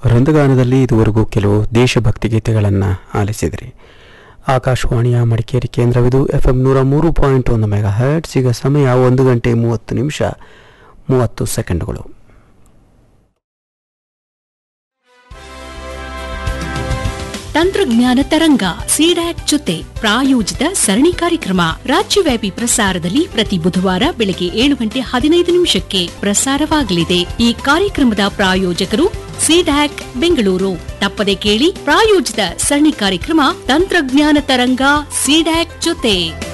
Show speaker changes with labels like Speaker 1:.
Speaker 1: ವೃಂದಗಾನದಲ್ಲಿ ಇದುವರೆಗೂ ಕೆಲವು ದೇಶಭಕ್ತಿ ಗೀತೆಗಳನ್ನು ಆಲಿಸಿದ್ರಿ ಆಕಾಶವಾಣಿಯ ಮಡಿಕೇರಿ ಕೇಂದ್ರವಿದು ಎಫ್ ಎಂ ನೂರ ಮೂರು ಪಾಯಿಂಟ್ ಒಂದು ಮೆಗಾ ಹರ್ಟ್ಸ್ ಈಗ ಸಮಯ ಒಂದು ಗಂಟೆ ಮೂವತ್ತು ನಿಮಿಷ ಮೂವತ್ತು ಸೆಕೆಂಡುಗಳು
Speaker 2: ತಂತ್ರಜ್ಞಾನ ತರಂಗ ಸಿಡ್ಯಾಕ್ ಜೊತೆ ಪ್ರಾಯೋಜಿತ ಸರಣಿ ಕಾರ್ಯಕ್ರಮ ರಾಜ್ಯವ್ಯಾಪಿ ಪ್ರಸಾರದಲ್ಲಿ ಪ್ರತಿ ಬುಧವಾರ ಬೆಳಗ್ಗೆ ಏಳು ಗಂಟೆ ಹದಿನೈದು ನಿಮಿಷಕ್ಕೆ ಪ್ರಸಾರವಾಗಲಿದೆ ಈ ಕಾರ್ಯಕ್ರಮದ ಪ್ರಾಯೋಜಕರು ಸಿಡ್ಯಾಕ್ ಬೆಂಗಳೂರು ತಪ್ಪದೆ ಕೇಳಿ ಪ್ರಾಯೋಜಿತ ಸರಣಿ ಕಾರ್ಯಕ್ರಮ ತಂತ್ರಜ್ಞಾನ ತರಂಗ ಸಿಡ್ಯಾಕ್ ಜೊತೆ